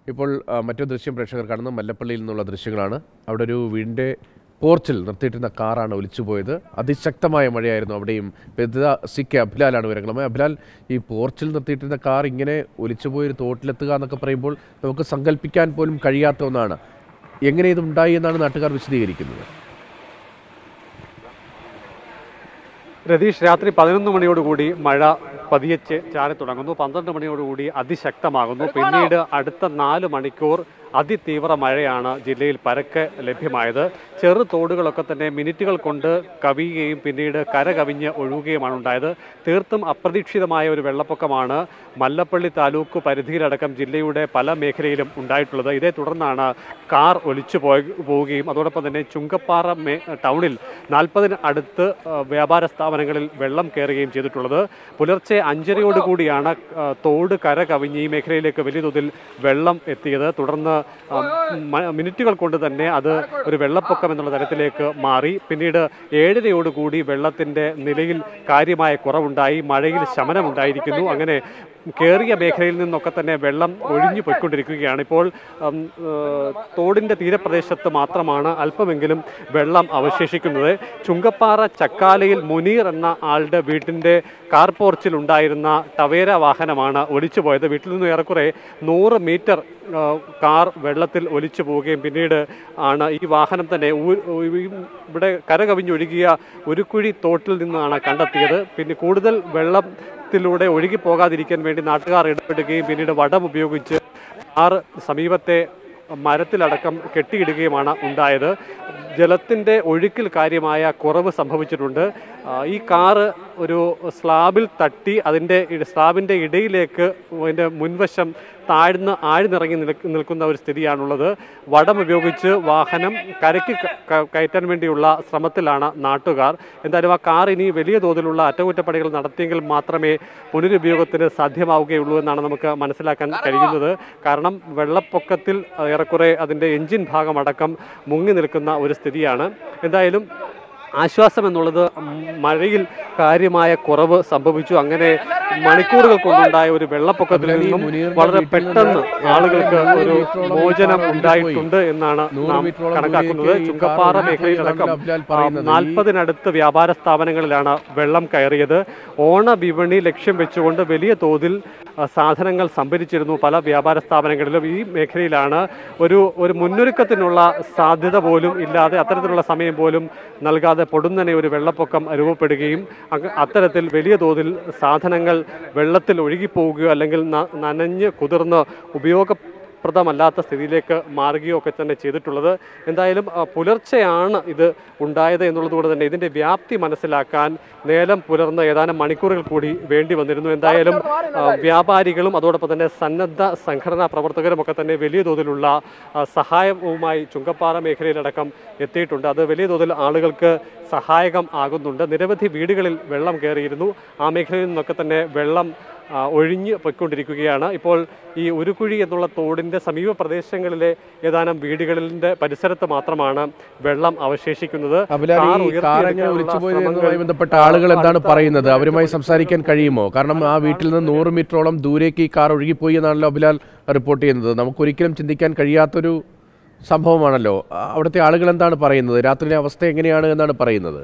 ഇപ്പോൾ ആ, മറ്റൊരു ദൃശ്യം പ്രേക്ഷകർ കാണുന്നത് മല്ലപ്പള്ളിയിൽ നിന്നുള്ള ദൃശ്യങ്ങളാണ് അവിടെ ഒരു വീടിൻ്റെ പോർച്ചിൽ നിർത്തിയിട്ടിരുന്ന കാറാണ് ഒലിച്ചുപോയത് അതിശക്തമായ മഴയായിരുന്നു അവിടെയും പെദ്ദ സി കെ അഭിലാലാണ് വിവരങ്ങൾ അഭിലാൽ ഈ പോർച്ചിൽ നിർത്തിയിട്ടിരുന്ന കാർ ഇങ്ങനെ ഒലിച്ചുപോയി ഒരു തോട്ടിലെത്തുക എന്നൊക്കെ പറയുമ്പോൾ നമുക്ക് സങ്കല്പിക്കാൻ പോലും കഴിയാത്ത ഒന്നാണ് എങ്ങനെ ഇത് ഉണ്ടായി എന്നാണ് നാട്ടുകാർ വിശദീകരിക്കുന്നത് രതീഷ് രാത്രി പതിനൊന്ന് മണിയോടുകൂടി മഴ പതിയെ ചെ- ചാരി തുടങ്ങുന്നു പന്ത്രണ്ട് മണിയോടുകൂടി അതിശക്തമാകുന്നു പിന്നീട് അടുത്ത നാല് മണിക്കൂർ അതിതീവ്ര മഴയാണ് ജില്ലയിൽ പരക്കെ ലഭ്യമായത് ചെറു തോടുകളൊക്കെ തന്നെ മിനിറ്റുകൾ കൊണ്ട് കവിയുകയും പിന്നീട് കര കവിഞ്ഞ് ഒഴുകുകയുമാണ് ഉണ്ടായത് തീർത്തും അപ്രതീക്ഷിതമായ ഒരു വെള്ളപ്പൊക്കമാണ് മല്ലപ്പള്ളി താലൂക്ക് പരിധിയിലടക്കം ജില്ലയുടെ പല മേഖലയിലും ഉണ്ടായിട്ടുള്ളത് ഇതേ തുടർന്നാണ് കാർ ഒലിച്ചു പോയ പോവുകയും അതോടൊപ്പം തന്നെ ചുങ്കപ്പാറ മേ ടൗണിൽ നാൽപ്പതിന് അടുത്ത് ആ, വ്യാപാര സ്ഥാപനങ്ങളിൽ വെള്ളം കയറുകയും ചെയ്തിട്ടുള്ളത് പുലർച്ചെ അഞ്ചരയോടുകൂടിയാണ് ആ, തോട് കര കവിഞ്ഞ് ഈ മേഖലയിലേക്ക് വലിയ തോതിൽ വെള്ളം എത്തിയത് തുടർന്ന് ആ, മ- മിനിറ്റുകൾ കൊണ്ട് തന്നെ അത് ഒരു വെള്ളപ്പൊക്കം എന്നുള്ള തരത്തിലേക്ക് മാറി പിന്നീട് ഏഴരയോടുകൂടി വെള്ളത്തിന്റെ നിലയിൽ കാര്യമായ കുറവുണ്ടായി മഴയിൽ ശമനമുണ്ടായിരിക്കുന്നു അങ്ങനെ കേറിയ മേഖലയിൽ നിന്നൊക്കെ തന്നെ വെള്ളം ഒഴിഞ്ഞു പോയിക്കൊണ്ടിരിക്കുകയാണ് ഇപ്പോൾ ഉം, ഏഹ്, തോടിന്റെ തീരപ്രദേശത്ത് മാത്രമാണ് അല്പമെങ്കിലും വെള്ളം അവശേഷിക്കുന്നത് ചുങ്കപ്പാറ ചക്കാലയിൽ മുനീർ എന്ന ആളുടെ വീട്ടിന്റെ കാർ പോർച്ചിൽ ഉണ്ടായിരുന്ന ടവേര വാഹനമാണ് ഒലിച്ചു പോയത് വീട്ടിൽ നിന്ന് ഏറെക്കുറെ നൂറ് മീറ്റർ ഏഹ്, കാർ വെള്ളത്തിൽ ഒലിച്ചു പോവുകയും പിന്നീട് ആണ് ഈ വാഹനം തന്നെ ഊ- ഊ- ഇവിടെ കരകവിഞ്ഞൊഴുകിയ ഒരു കുഴി തോട്ടിൽ നിന്നാണ് കണ്ടെത്തിയത് പിന്നെ കൂടുതൽ വെള്ളം ത്തിലൂടെ ഒഴുകി പോകാതിരിക്കാൻ വേണ്ടി നാട്ടുകാർ ഇടപെടുകയും പിന്നീട് വടം ഉപയോഗിച്ച് ആറ് സമീപത്തെ മരത്തിലടക്കം കെട്ടിയിടുകയുമാണ് ഉണ്ടായത് ജലത്തിൻ്റെ ഒഴുക്കിൽ കാര്യമായ കുറവ് സംഭവിച്ചിട്ടുണ്ട് ആ, ഈ കാറ് ഒരു സ്ലാബിൽ തട്ടി അതിൻ്റെ ഇട- സ്ലാബിൻ്റെ ഇടയിലേക്ക് അതിൻ്റെ മുൻവശം താഴ്ന്ന് ആഴ്ന്നിറങ്ങി നിൽക്ക് നിൽക്കുന്ന ഒരു സ്ഥിതിയാണുള്ളത് വടം ഉപയോഗിച്ച് വാഹനം കരയ്ക്ക് ക- ക- കയറ്റാൻ വേണ്ടിയുള്ള ശ്രമത്തിലാണ് നാട്ടുകാർ എന്തായാലും ആ കാർ ഇനി വലിയ തോതിലുള്ള അറ്റകുറ്റപ്പണികൾ നടത്തിയെങ്കിൽ മാത്രമേ പുനരുപയോഗത്തിന് സാധ്യമാവുകയുള്ളൂ എന്നാണ് നമുക്ക് മനസ്സിലാക്കാൻ കഴിയുന്നത് കാരണം വെള്ളപ്പൊക്കത്തിൽ ഏറെക്കുറെ അതിൻ്റെ എഞ്ചിൻ ഭാഗമടക്കം മുങ്ങി നിൽക്കുന്ന ഒരു സ്ഥിതിയാണ് എന്തായാലും ആശ്വാസം എന്നുള്ളത് മഴയിൽ കാര്യമായ കുറവ് സംഭവിച്ചു അങ്ങനെ മണിക്കൂറുകൾ കൊണ്ടുണ്ടായ ഒരു വെള്ളപ്പൊക്കത്തിൽ അഭിലാൽ, ഈ നിന്നും മുനീറിന്റെ വളരെ വീട്ടിൽ പെട്ടെന്ന് നിന്ന് ആളുകൾക്ക് നൂറ് ഒരു മീറ്ററോളം മോചനം കാർ ഉണ്ടായിട്ടുണ്ട് എന്നാണ് നൂറ് നാം മീറ്ററോളം കണക്കാക്കുന്നത് ദൂരേക്ക് ഈ ചുങ്കപ്പാറ കാർ ഒഴുകിപ്പോയി മേഖലയിലടക്കം എന്നാണ് അഭിലാൽ പറയുന്നത്. ഈ- നാൽപ്പതിനടുത്ത് വ്യാപാര സ്ഥാപനങ്ങളിലാണ് വെള്ളം കയറിയത് ഓണ വിപണി ലക്ഷ്യം വെച്ചുകൊണ്ട് വലിയ തോതിൽ ആ, സാധനങ്ങൾ സംഭരിച്ചിരുന്നു പല വ്യാപാര സ്ഥാപനങ്ങളിലും ഈ മേഖലയിലാണ് ഒരു ഒരു മുന്നൊരുക്കത്തിനുള്ള സാധ്യത പോലും ഇല്ലാതെ അത്തരത്തിലുള്ള സമയം പോലും നൽകാതെ പൊടുന്നനെ ഒരു വെള്ളപ്പൊക്കം രൂപപ്പെടുകയും അങ്ങ് അത്തരത്തിൽ വലിയ തോതിൽ സാധനങ്ങൾ വെള്ളത്തിൽ ഒഴുകിപ്പോവുകയോ അല്ലെങ്കിൽ ന- നനഞ്ഞ് കുതിർന്ന് ഉപയോഗപ്രദമല്ലാത്ത സ്ഥിതിയിലേക്ക് മാറുകയോ ഒക്കെ തന്നെ ചെയ്തിട്ടുള്ളത് എന്തായാലും ആ, പുലർച്ചെയാണ് ഇത് ഉണ്ടായത് എന്നുള്ളത് കൊണ്ട് തന്നെ ഇതിന്റെ വ്യാപ്തി മനസ്സിലാക്കാൻ നേരം പുലർന്ന ഏതാനും മണിക്കൂറുകൾ കൂടി വേണ്ടി വന്നിരുന്നു എന്തായാലും ആ, വ്യാപാരികളും അതോടൊപ്പം തന്നെ സന്നദ്ധ സംഘടനാ പ്രവർത്തകരും ഒക്കെ തന്നെ വലിയ തോതിലുള്ള ആ, സഹായവുമായി ചുങ്കപ്പാറ മേഖലയിലടക്കം എത്തിയിട്ടുണ്ട് അത് വലിയ തോതിൽ ആളുകൾക്ക് സഹായകം ആകുന്നുണ്ട് നിരവധി വീടുകളിൽ വെള്ളം കയറിയിരുന്നു ആ മേഖലയിൽ നിന്നൊക്കെ തന്നെ വെള്ളം ആ, ഒഴിഞ്ഞ് പൊയ്ക്കൊണ്ടിരിക്കുകയാണ് ഇപ്പോൾ ഈ ഉരുക്കുഴി എന്നുള്ള തോടിന്റെ സമീപ പ്രദേശങ്ങളിലെ ഏതാനും വീടുകളിന്റെ പരിസരത്ത് മാത്രമാണ് വെള്ളം അവശേഷിക്കുന്നത് അഭിലാൽ കാർ ഈ കാർ എങ്ങനെ ഉയർത്തിയെടുക്കാനുള്ള ഒലിച്ചുപോയത് ശ്രമങ്ങൾ എന്നതുമായി ബന്ധപ്പെട്ട ആളുകൾ എന്താണ് പറയുന്നത് അവരുമായി സംസാരിക്കാൻ കഴിയുമോ കാരണം ആ വീട്ടിൽ നിന്ന് നൂറ് മീറ്ററോളം ദൂരേക്ക് ഈ കാർ ഒഴുകിപ്പോയി എന്നാണല്ലോ അഭിലാൽ റിപ്പോർട്ട് ചെയ്യുന്നത് നമുക്കൊരിക്കലും ചിന്തിക്കാൻ കഴിയാത്തൊരു സംഭവമാണല്ലോ ആ, അവിടുത്തെ ആളുകൾ എന്താണ് പറയുന്നത് രാത്രിയിലെ അവസ്ഥ എങ്ങനെയാണ് എന്നാണ് പറയുന്നത്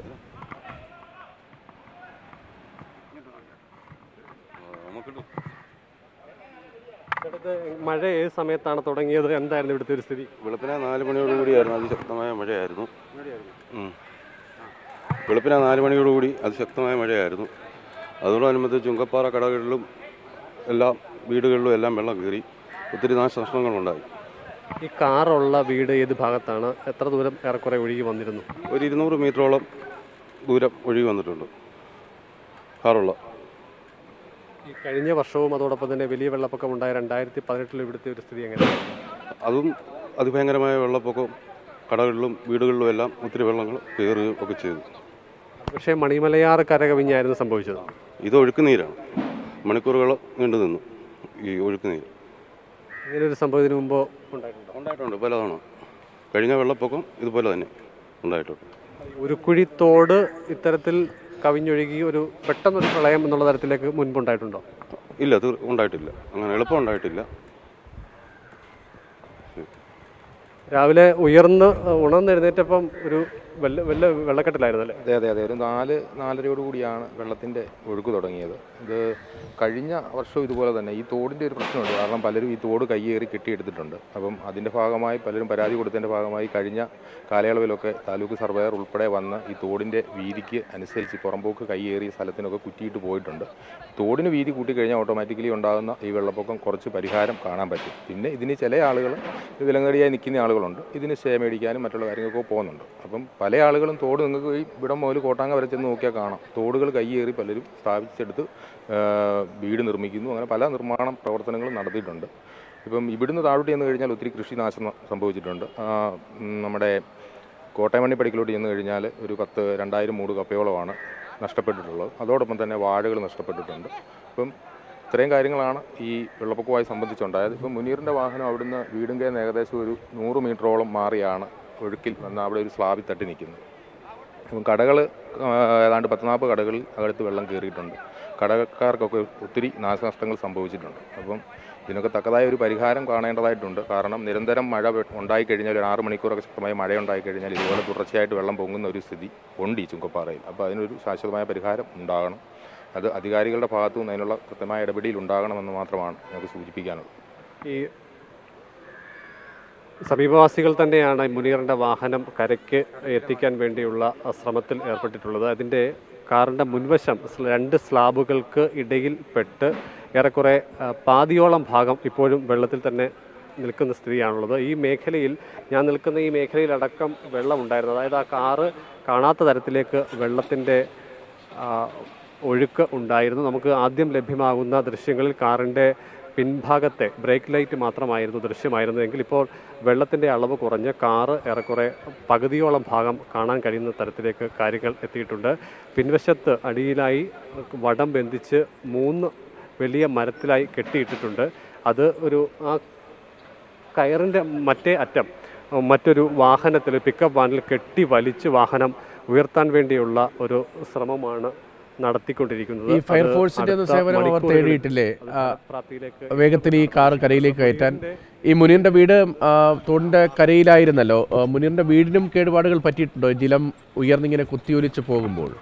ഇവിടുത്തെ മഴ ഏത് സമയത്താണ് തുടങ്ങിയത് എന്തായിരുന്നു ഇവിടുത്തെ ഒരു സ്ഥിതി വെളുപ്പിനെ നാല് മണിയോടുകൂടിയായിരുന്നു അതിശക്തമായ മഴയായിരുന്നു ഉം. വെളുപ്പിനെ നാല് മണിയോടുകൂടി അതിശക്തമായ മഴയായിരുന്നു അതോടനുബന്ധിച്ച് ചുങ്കപ്പാറ കടകളിലും എല്ലാം വീടുകളിലും എല്ലാം വെള്ളം കയറി ഒത്തിരി നാശനഷ്ടങ്ങളുണ്ടായി ഈ കാറുള്ള വീട് ഏത് ഭാഗത്താണ് എത്ര ദൂരം ഏറെക്കുറെ ഒഴുകി വന്നിരുന്നു ഒരു ഇരുന്നൂറ് മീറ്ററോളം ദൂരം ഒഴുകി വന്നിട്ടുണ്ട് കാറുള്ള ഈ കഴിഞ്ഞ വർഷവും അതോടൊപ്പം തന്നെ വലിയ വെള്ളപ്പൊക്കം ഉണ്ടായ രണ്ടായിരത്തി പതിനെട്ടിൽ ഇവിടുത്തെ ഒരു സ്ഥിതി എങ്ങനെയാണ് അതും അതിഭയങ്കരമായ വെള്ളപ്പൊക്കവും കടകളിലും വീടുകളിലും എല്ലാം ഒത്തിരി വെള്ളങ്ങൾ കയറുകയും ഒക്കെ ചെയ്തു പക്ഷേ മണിമലയാർ കരകവിഞ്ഞായിരുന്നു സംഭവിച്ചത് ഇത് ഒഴുക്ക് നീരാണ് മണിക്കൂറുകൾ നീണ്ടു നിന്നു ഈ ഒഴുക്ക് നീര് ഇങ്ങനെ ഒരു സംഭവം ഇതിനു മുമ്പ് ഉണ്ടായിട്ടുണ്ടോ ഉണ്ടായിട്ടുണ്ട് പലതവണ കഴിഞ്ഞ വെള്ളപ്പൊക്കം ഇതുപോലെ തന്നെ ഉണ്ടായിട്ടുണ്ട് ഉരുക്കുഴി തോട് ഇത്തരത്തിൽ കവിഞ്ഞൊഴുകി ഒരു പെട്ടെന്നൊരു പ്രളയം എന്നുള്ള തരത്തിലേക്ക് മുൻപുണ്ടായിട്ടുണ്ടോ ഇല്ല അത് ഉണ്ടായിട്ടില്ല അങ്ങനെ എളുപ്പം ഉണ്ടായിട്ടില്ല രാവിലെ ഉയർന്ന് ഉണർന്നെഴുന്നേറ്റപ്പം ഒരു വെള്ള വെള്ള വെള്ളക്കെട്ടിലായിരുന്നു അല്ലേ അതെ അതെ അതെ ഒരു നാല് നാലരയോട് കൂടിയാണ് വെള്ളത്തിൻ്റെ ഒഴുക്ക് തുടങ്ങിയത് ഇത് കഴിഞ്ഞ വർഷം ഇതുപോലെ തന്നെ ഈ തോടിൻ്റെ ഒരു പ്രശ്നമുണ്ട് കാരണം പലരും ഈ തോട് കയ്യേറി കെട്ടിയെടുത്തിട്ടുണ്ട് അപ്പം അതിൻ്റെ ഭാഗമായി പലരും പരാതി കൊടുത്തതിൻ്റെ ഭാഗമായി കഴിഞ്ഞ കാലയളവിലൊക്കെ താലൂക്ക് സർവേയർ ഉൾപ്പെടെ വന്ന് ഈ തോടിൻ്റെ വീതിക്ക് അനുസരിച്ച് പുറമ്പോക്ക് കയ്യേറിയ സ്ഥലത്തിനൊക്കെ കുറ്റിയിട്ട് പോയിട്ടുണ്ട് തോടിന് വീതി കൂട്ടിക്കഴിഞ്ഞാൽ ഓട്ടോമാറ്റിക്കലി ഉണ്ടാകുന്ന ഈ വെള്ളപ്പൊക്കം കുറച്ച് പരിഹാരം കാണാൻ പറ്റും പിന്നെ ഇതിന് ചില ആളുകൾ വിലങ്ങടിയായി നിൽക്കുന്ന ആളുകളുണ്ട് ഇതിന് സ്റ്റേ മേടിക്കാനും മറ്റുള്ള കാര്യങ്ങൾക്കൊക്കെ പോകുന്നുണ്ട് അപ്പം പല ആളുകളും തോട് നിങ്ങൾക്ക് ഈ ഇവിടം മുതൽ കോട്ടാങ്ക വരെ ചെന്ന് നോക്കിയാൽ കാണാം തോടുകൾ കയ്യേറി പലരും സ്ഥാപിച്ചെടുത്ത് ആ, വീട് നിർമ്മിക്കുന്നു അങ്ങനെ പല നിർമ്മാണ പ്രവർത്തനങ്ങളും നടത്തിയിട്ടുണ്ട് ഇപ്പം ഇവിടുന്ന് താഴോട്ട് ചെന്ന് കഴിഞ്ഞാൽ ഒത്തിരി കൃഷി നാശം സംഭവിച്ചിട്ടുണ്ട് ആ, ഉം, നമ്മുടെ കോട്ടയമണ്ണി പടിക്കലോട്ട് ചെന്ന് കഴിഞ്ഞാൽ ഒരു പത്ത് രണ്ടായിരം മൂട് കപ്പയോളമാണ് നഷ്ടപ്പെട്ടിട്ടുള്ളത് അതോടൊപ്പം തന്നെ വാഴകൾ നഷ്ടപ്പെട്ടിട്ടുണ്ട് അപ്പം ഇത്രയും കാര്യങ്ങളാണ് ഈ വെള്ളപ്പൊക്കവുമായി സംബന്ധിച്ചുണ്ടായത് ഇപ്പം മുനീറിൻ്റെ വാഹനം അവിടുന്ന് വീടും കയന്ന് ഏകദേശം ഒരു നൂറ് മീറ്ററോളം മാറിയാണ് ഒഴുക്കിൽ വന്ന് അവിടെ ഒരു സ്ലാബിൽ തട്ടി നിൽക്കുന്നത് അപ്പം കടകൾ ഏതാണ്ട് പത്ത് നാൽപ്പത് കടകളിൽ അകത്ത് വെള്ളം കയറിയിട്ടുണ്ട് കടക്കാർക്കൊക്കെ ഒത്തിരി നാശനഷ്ടങ്ങൾ സംഭവിച്ചിട്ടുണ്ട് അപ്പം ഇതിനൊക്കെ തക്കതായ ഒരു പരിഹാരം കാണേണ്ടതായിട്ടുണ്ട് കാരണം നിരന്തരം മഴ വെ- ഉണ്ടായിക്കഴിഞ്ഞാൽ ഒരു ആറ് മണിക്കൂറൊക്കെ ശക്തമായ മഴ ഉണ്ടായിക്കഴിഞ്ഞാൽ ഇതുപോലെ തുടർച്ചയായിട്ട് വെള്ളം പൊങ്ങുന്ന ഒരു സ്ഥിതി ഉണ്ട് ഈ ചുങ്കപ്പാറയിൽ അപ്പോൾ അതിനൊരു ശാശ്വതമായ പരിഹാരം ഉണ്ടാകണം അത് അധികാരികളുടെ ഭാഗത്തു നിന്ന് അതിനുള്ള കൃത്യമായ ഇടപെടൽ ഉണ്ടാകണമെന്ന് മാത്രമാണ് ഞങ്ങൾക്ക് സൂചിപ്പിക്കാനുള്ളത് ഈ സമീപവാസികൾ തന്നെയാണ് ഈ മുനീറിൻ്റെ വാഹനം കരയ്ക്ക് എത്തിക്കാൻ വേണ്ടിയുള്ള ശ്രമത്തിൽ ഏർപ്പെട്ടിട്ടുള്ളത് അതിൻ്റെ കാറിൻ്റെ മുൻവശം സ് രണ്ട് സ്ലാബുകൾക്ക് ഇടയിൽ പെട്ട് ഏറെക്കുറെ ആ, പാതിയോളം ഭാഗം ഇപ്പോഴും വെള്ളത്തിൽ തന്നെ നിൽക്കുന്ന സ്ഥിതിയാണുള്ളത് ഈ മേഖലയിൽ ഞാൻ നിൽക്കുന്ന ഈ മേഖലയിലടക്കം വെള്ളമുണ്ടായിരുന്നു അതായത് ആ കാറ് കാണാത്ത തരത്തിലേക്ക് വെള്ളത്തിൻ്റെ ആ, ഒഴുക്ക് ഉണ്ടായിരുന്നു നമുക്ക് ആദ്യം ലഭ്യമാകുന്ന ദൃശ്യങ്ങളിൽ കാറിൻ്റെ പിൻഭാഗത്തെ ബ്രേക്ക് ലൈറ്റ് മാത്രമായിരുന്നു ദൃശ്യമായിരുന്നതെങ്കിൽ ഇപ്പോൾ വെള്ളത്തിൻ്റെ അളവ് കുറഞ്ഞ് കാറ് ഏറെക്കുറെ പകുതിയോളം ഭാഗം കാണാൻ കഴിയുന്ന തരത്തിലേക്ക് കാര്യങ്ങൾ എത്തിയിട്ടുണ്ട് പിൻവശത്ത് അടിയിലായി വടം ബന്ധിച്ച് മൂന്ന് വലിയ മരത്തിലായി കെട്ടിയിട്ടിട്ടുണ്ട് അത് ഒരു ആ കയറിൻ്റെ മറ്റേ അറ്റം അഹ് മറ്റൊരു വാഹനത്തിൽ പിക്കപ്പ് വാനിൽ കെട്ടി വലിച്ച് വാഹനം ഉയർത്താൻ വേണ്ടിയുള്ള ഒരു ശ്രമമാണ് നടത്തിക്കൊണ്ടിരിക്കുന്നത് ഈ അത് ഫയർഫോഴ്സിന്റെ ഒന്നും അടുത്ത സേവനം അവർ മണിക്കൂറുകളിൽ തേടിയിട്ടില്ലേ അത് ആ, ഫലപ്രാപ്തിയിലേക്ക് വേഗത്തിൽ ഈ കാർ കരയിലേക്ക് കയറ്റാൻ ഈ മുനീറിന്റെ വീട് ആ, തോടിന്റെ കരയിലായിരുന്നല്ലോ ആ, മുനീറിന്റെ വീടിനും കേടുപാടുകൾ പറ്റിയിട്ടുണ്ടോ ജലം ഉയർന്നിങ്ങനെ കുത്തിയൊലിച്ച് പോകുമ്പോൾ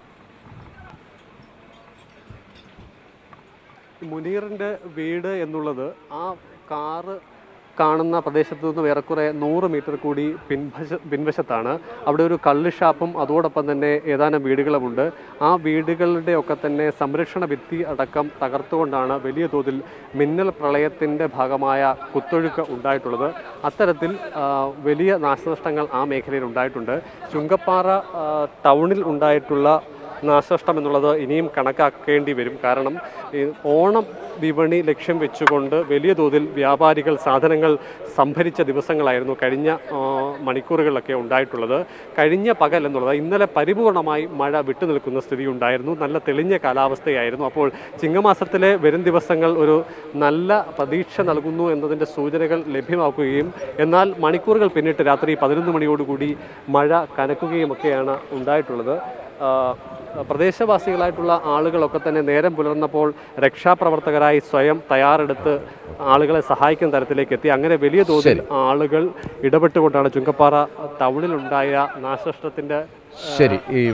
മുനീറിൻ്റെ വീട് എന്നുള്ളത് ആ കാറ് കാണുന്ന പ്രദേശത്തു നിന്നും ഏറെക്കുറെ നൂറ് മീറ്റർ കൂടി പിൻവശ പിൻവശത്താണ് അവിടെ ഒരു കള്ള് ഷാപ്പും അതോടൊപ്പം തന്നെ ഏതാനും വീടുകളുമുണ്ട് ആ വീടുകളുടെ ഒക്കെ തന്നെ സംരക്ഷണ ഭിത്തി അടക്കം തകർത്തുകൊണ്ടാണ് വലിയ തോതിൽ മിന്നൽ പ്രളയത്തിൻ്റെ ഭാഗമായ കുത്തൊഴുക്ക് ഉണ്ടായിട്ടുള്ളത് അത്തരത്തിൽ ആ, വലിയ നാശനഷ്ടങ്ങൾ ആ മേഖലയിൽ ഉണ്ടായിട്ടുണ്ട് ചുങ്കപ്പാറ ആ, ടൗണിൽ ഉണ്ടായിട്ടുള്ള നാശനഷ്ടം എന്നുള്ളത് ഇനിയും കണക്കാക്കേണ്ടി വരും കാരണം ഈ ഓണം വിപണി ലക്ഷ്യം വെച്ചുകൊണ്ട് വലിയ തോതിൽ വ്യാപാരികൾ സാധനങ്ങൾ സംഭരിച്ച ദിവസങ്ങളായിരുന്നു കഴിഞ്ഞ ആ, മണിക്കൂറുകളിലൊക്കെ ഉണ്ടായിട്ടുള്ളത് കഴിഞ്ഞ പകൽ എന്നുള്ളത് ഇന്നലെ പരിപൂർണമായി മഴ വിട്ടുനിൽക്കുന്ന സ്ഥിതി ഉണ്ടായിരുന്നു നല്ല തെളിഞ്ഞ കാലാവസ്ഥയായിരുന്നു അപ്പോൾ ചിങ്ങമാസത്തിലെ വരും ദിവസങ്ങൾ ഒരു നല്ല പ്രതീക്ഷ നൽകുന്നു എന്നതിൻ്റെ സൂചനകൾ ലഭ്യമാക്കുകയും എന്നാൽ മണിക്കൂറുകൾ പിന്നിട്ട് രാത്രി പതിനൊന്ന് മണിയോടുകൂടി മഴ കനക്കുകയുമൊക്കെയാണ് ഉണ്ടായിട്ടുള്ളത് ആ, പ്രദേശവാസികളായിട്ടുള്ള ആളുകളൊക്കെ തന്നെ നേരം പുലർന്നപ്പോൾ രക്ഷാപ്രവർത്തകരായി സ്വയം തയ്യാറെടുത്ത് ആളുകളെ സഹായിക്കുന്ന തരത്തിലേക്ക് എത്തി അങ്ങനെ വലിയ തോതിൽ ആളുകൾ ഇടപെട്ടുകൊണ്ടാണ് ചുങ്കപ്പാറ ടൗണിലുണ്ടായ നാശനഷ്ടത്തിൻ്റെ ശരി ഈ